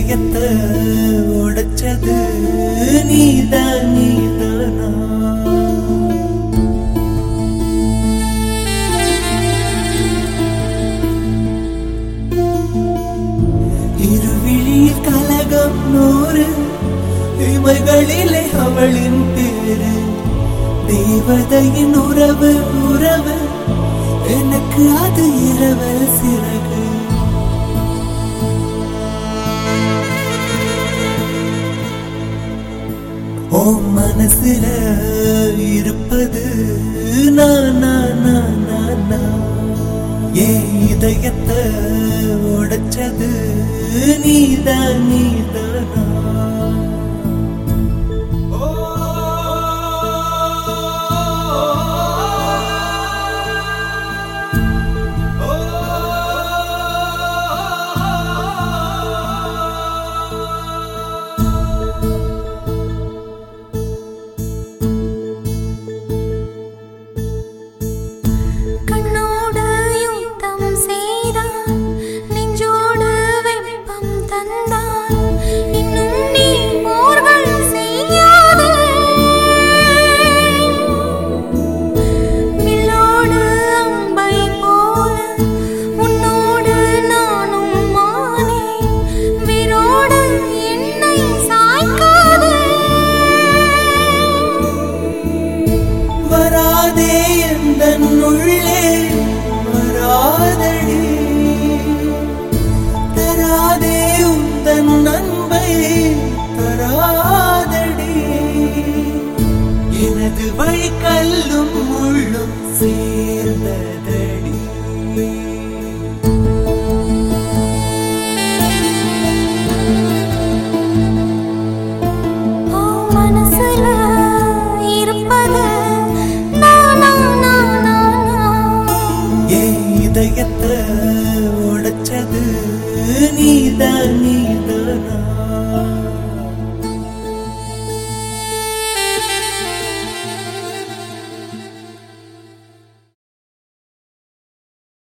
இதயத்தை உடைச்சது நீதான் நீதானா இருவிழியில் கலகம் நூறு இமைகளிலே அவளின் பேரு தேவதையின் உறவு உறவு எனக்கு அது இரவல் சிறகு ஓ மனசுல இருப்பது நான் நான் நான் நான் நான். என் இதயத்தை உடைச்சது நீதான் நீதானா கண்ணோடு யுத்தம் செய்தான் நெஞ்சோடு வெப்பம் தந்தான் இன்னும் நீ போர்கள் செய்யாதே வில்லோடு அம்பை போல உன்னோடு நானும் மானேன் விரோடு என்னை சாய்க்காதே வராதே எந்த உள்ளே வராதடி தராதே உந்தன் அன்பை தராதடி எனது வழி கல்லும் முள்ளும் சேர்ந்ததடி ஓ மனசுல இருப்பது நானா நானா என் இதயத்தை உடைச்சது நீதான் நீதானா